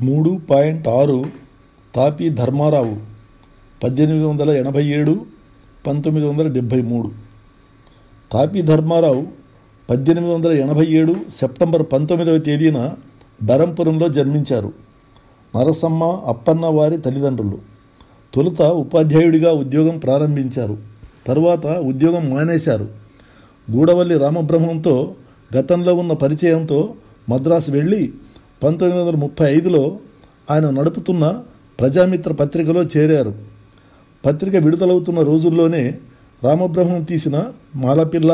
మూడు పాయింట్ ఆరు తాపీ ధర్మారావు పద్దెనిమిది వందల ఎనభై ఏడు పంతొమ్మిది వందల డెబ్భై మూడు తాపీ ధర్మారావు పద్దెనిమిది వందల ఎనభై ఏడు సెప్టెంబర్ పంతొమ్మిదవ తేదీన బరంపురంలో జన్మించారు నరసమ్మ అప్పన్న వారి తల్లిదండ్రులు తొలుత ఉపాధ్యాయుడిగా ఉద్యోగం ప్రారంభించారు తరువాత ఉద్యోగం మానేశారు గూడవల్లి రామబ్రహ్మంతో గతంలో ఉన్న పరిచయంతో మద్రాసు వెళ్ళి పంతొమ్మిది వందల ముప్పై ఐదులో ఆయన నడుపుతున్న ప్రజామిత్ర పత్రికలో చేరారు పత్రిక విడుదలవుతున్న రోజుల్లోనే రామబ్రహ్మం తీసిన మాలపిల్ల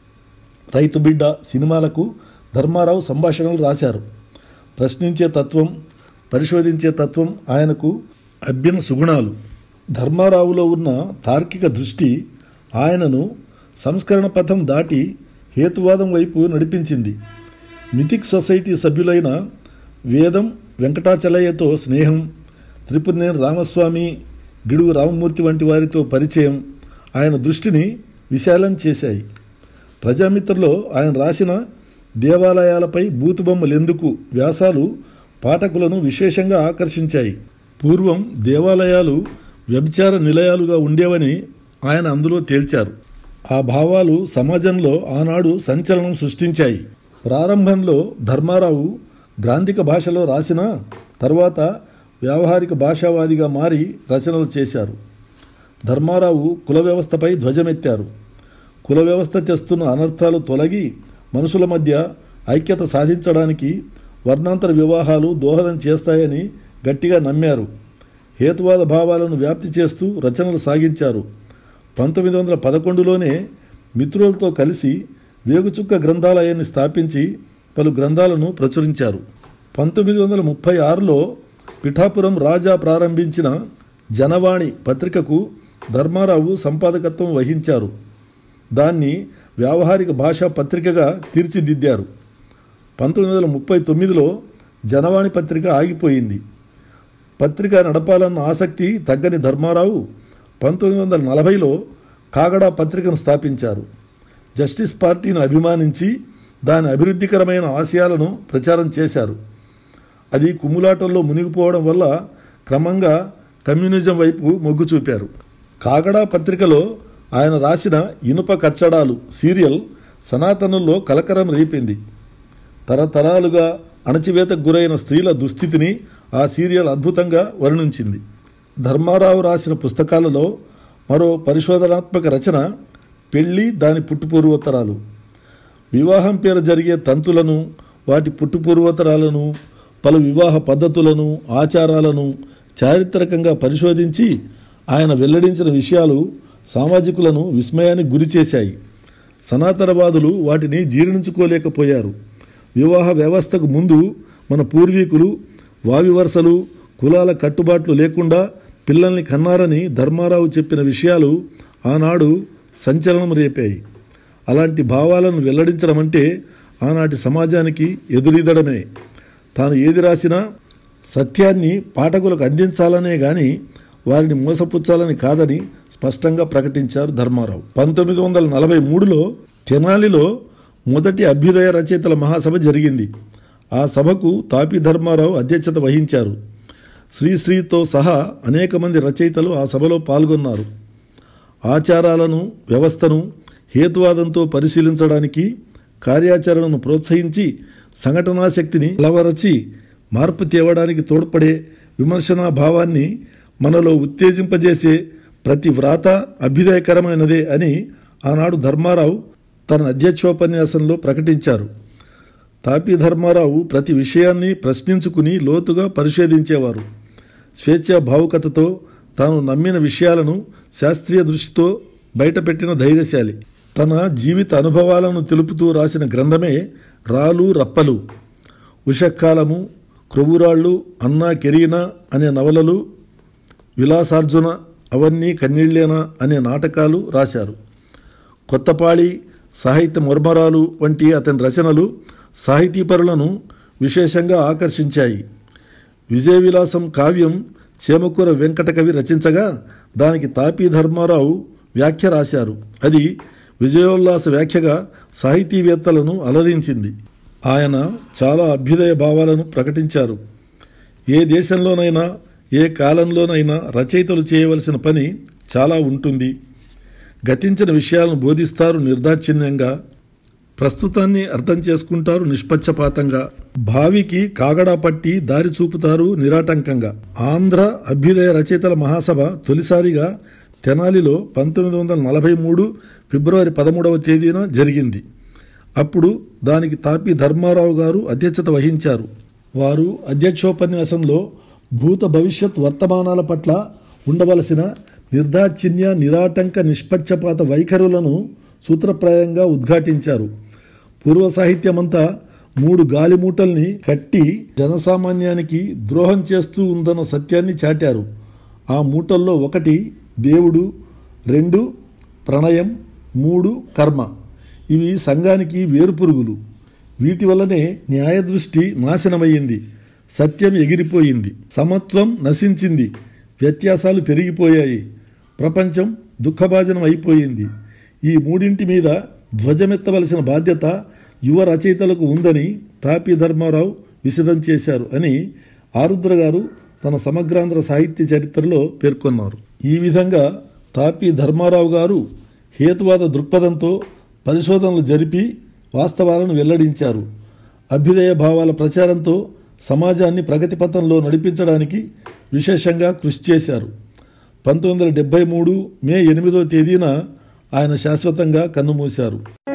రైతు బిడ్డ సినిమాలకు ధర్మారావు సంభాషణలు రాశారు ప్రశ్నించే తత్వం పరిశోధించే తత్వం ఆయనకు అభ్యన సుగుణాలు ధర్మారావులో ఉన్న తార్కిక దృష్టి ఆయనను సంస్కరణ పథం దాటి హేతువాదం వైపు నడిపించింది మిథిక్ సొసైటీ సభ్యులైన వేదం వెంకటాచలయ్యతో స్నేహం త్రిపురనేని రామస్వామి గిడుగు రామమూర్తి వంటి వారితో పరిచయం ఆయన దృష్టిని విశాలం చేశాయి ప్రజామిత్రలో ఆయన రాసిన దేవాలయాలపై బూతుబొమ్మలెందుకు వ్యాసాలు పాఠకులను విశేషంగా ఆకర్షించాయి పూర్వం దేవాలయాలు వ్యభిచార నిలయాలుగా ఉండేవని ఆయన అందులో తేల్చారు ఆ భావాలు సమాజంలో ఆనాడు సంచలనం సృష్టించాయి ప్రారంభంలో ధర్మారావు గ్రాంధిక భాషలో రాసిన తర్వాత వ్యావహారిక భాషావాదిగా మారి రచనలు చేశారు ధర్మారావు కుల వ్యవస్థపై ధ్వజమెత్తారు కుల వ్యవస్థ తెస్తున్న అనర్థాలు తొలగి మనుషుల మధ్య ఐక్యత సాధించడానికి వర్ణాంతర వివాహాలు దోహదం చేస్తాయని గట్టిగా నమ్మారు హేతువాద భావాలను వ్యాప్తి చేస్తూ రచనలు సాగించారు పంతొమ్మిది వందల పదకొండులోనే మిత్రులతో కలిసి వేగుచుక్క గ్రంథాలయాన్ని స్థాపించి పలు గ్రంథాలను ప్రచురించారు పంతొమ్మిది వందల ముప్పై ఆరులో పిఠాపురం రాజా ప్రారంభించిన జనవాణి పత్రికకు ధర్మారావు సంపాదకత్వం వహించారు దాన్ని వ్యావహారిక భాషా పత్రికగా తీర్చిదిద్దారు పంతొమ్మిది వందల ముప్పై తొమ్మిదిలో జనవాణి పత్రిక ఆగిపోయింది పత్రిక నడపాలన్న ఆసక్తి తగ్గని ధర్మారావు పంతొమ్మిది వందల నలభైలో కాగడా పత్రికను స్థాపించారు జస్టిస్ పార్టీని అభిమానించి దాని అభివృద్ధికరమైన ఆశయాలను ప్రచారం చేశారు అది కుమ్ములాటంలో మునిగిపోవడం వల్ల క్రమంగా కమ్యూనిజం వైపు మొగ్గు చూపారు కాగడా పత్రికలో ఆయన రాసిన ఇనుప కచ్చడాలు సీరియల్ సనాతనుల్లో కలకరం రేపింది తరతరాలుగా అణచివేతకు గురైన స్త్రీల దుస్థితిని ఆ సీరియల్ అద్భుతంగా వర్ణించింది ధర్మారావు రాసిన పుస్తకాలలో మరో పరిశోధనాత్మక రచన పెళ్లి దాని పుట్టుపూర్వోత్తరాలు వివాహం పేర జరిగే తంతులను వాటి పుట్టుపూర్వోత్తరాలను పలు వివాహ పద్ధతులను ఆచారాలను చారిత్రకంగా పరిశోధించి ఆయన వెల్లడించిన విషయాలు సామాజికులను విస్మయానికి గురిచేశాయి సనాతనవాదులు వాటిని జీర్ణించుకోలేకపోయారు వివాహ వ్యవస్థకు ముందు మన పూర్వీకులు వావి వరుసలు కులాల కట్టుబాట్లు లేకుండా పిల్లల్ని కన్నారని ధర్మారావు చెప్పిన విషయాలు ఆనాడు సంచలనం రేపాయి అలాంటి భావాలను వెల్లడించడం అంటే ఆనాటి సమాజానికి ఎదురీదడమే తాను ఏది రాసినా సత్యాన్ని పాఠకులకు అందించాలనే గాని వారిని మోసపుచ్చాలని కాదని స్పష్టంగా ప్రకటించారు ధర్మారావు పంతొమ్మిది వందల నలభై మూడులో తెనాలిలో మొదటి అభ్యుదయ రచయితల మహాసభ జరిగింది ఆ సభకు తాపి ధర్మారావు అధ్యక్షత వహించారు శ్రీశ్రీతో సహా అనేక మంది రచయితలు ఆ సభలో పాల్గొన్నారు ఆచారాలను వ్యవస్థను హేతువాదంతో పరిశీలించడానికి కార్యాచరణను ప్రోత్సహించి సంఘటనాశక్తిని అలవరచి మార్పు తేవడానికి తోడ్పడే విమర్శనా భావాన్ని మనలో ఉత్తేజింపజేసే ప్రతి వ్రాత అభ్యుదయకరమైనదే అని ఆనాడు ధర్మారావు తన అధ్యక్షోపన్యాసంలో ప్రకటించారు తాపీ ధర్మారావు ప్రతి విషయాన్ని ప్రశ్నించుకుని లోతుగా పరిశోధించేవారు స్వేచ్ఛా భావుకతతో తాను నమ్మిన విషయాలను శాస్త్రీయ దృష్టితో బయటపెట్టిన ధైర్యశాలి తన జీవిత అనుభవాలను తెలుపుతూ రాసిన గ్రంథమే రాలు రప్పలు ఉషకాలము క్రొబురాళ్ళు అన్నా కెరీనా అనే నవలలు విలాసార్జున అవన్నీ కన్నీళ్లేనా అనే నాటకాలు రాశారు కొత్తపాళి సాహిత్య మర్మరాలు వంటి అతని రచనలు సాహితీపరులను విశేషంగా ఆకర్షించాయి విజయ విలాసం కావ్యం చేమకూర వెంకటకవి రచించగా దానికి తాపీ ధర్మారావు వ్యాఖ్య రాశారు అది విజయోల్లాస వ్యాఖ్యగా సాహితీవేత్తలను అలరించింది ఆయన చాలా అభ్యుదయ భావాలను ప్రకటించారు ఏ దేశంలోనైనా ఏ కాలంలోనైనా రచయితలు చేయవలసిన పని చాలా ఉంటుంది గతించిన విషయాలను బోధిస్తారు నిర్దాక్షిణ్యంగా ప్రస్తుతాన్ని అర్థం చేసుకుంటారు నిష్పక్షపాతంగా భావికి కాగడా పట్టి దారి చూపుతారు నిరాటంకంగా ఆంధ్ర అభ్యుదయ రచయితల మహాసభ తొలిసారిగా తెనాలిలో పంతొమ్మిది వందల నలభై మూడు ఫిబ్రవరి పదమూడవ తేదీన జరిగింది అప్పుడు దానికి తాపి ధర్మారావు గారు అధ్యక్షత వహించారు వారు అధ్యక్షోపన్యాసంలో భూత భవిష్యత్ వర్తమానాల పట్ల ఉండవలసిన నిర్దాక్షిణ్య నిరాటంక నిష్పక్షపాత వైఖరులను సూత్రప్రాయంగా ఉద్ఘాటించారు పూర్వ సాహిత్యమంతా మూడు గాలిమూటల్ని కట్టి జనసామాన్యానికి ద్రోహం చేస్తూ ఉందన్న సత్యాన్ని చాటారు ఆ మూటల్లో ఒకటి దేవుడు రెండు ప్రణయం మూడు కర్మ ఇవి సంఘానికి వేరుపురుగులు వీటి వల్లనే న్యాయదృష్టి నాశనమయ్యింది సత్యం ఎగిరిపోయింది సమత్వం నశించింది వ్యత్యాసాలు పెరిగిపోయాయి ప్రపంచం దుఃఖభాజనం అయిపోయింది ఈ మూడింటి మీద ధ్వజమెత్తవలసిన బాధ్యత యువ రచయితలకు ఉందని తాపి ధర్మారావు విశదం చేశారు అని ఆరుద్ర గారు తన సమగ్రాంధ్ర సాహిత్య చరిత్రలో పేర్కొన్నారు ఈ విధంగా తాపి ధర్మారావు గారు హేతువాద దృక్పథంతో పరిశోధనలు జరిపి వాస్తవాలను వెల్లడించారు అభ్యుదయ భావాల ప్రచారంతో సమాజాన్ని ప్రగతి పథంలో నడిపించడానికి విశేషంగా కృషి చేశారు పంతొమ్మిది వందల డెబ్బై మూడు మే ఎనిమిదో తేదీన ఆయన శాశ్వతంగా కన్నుమూశారు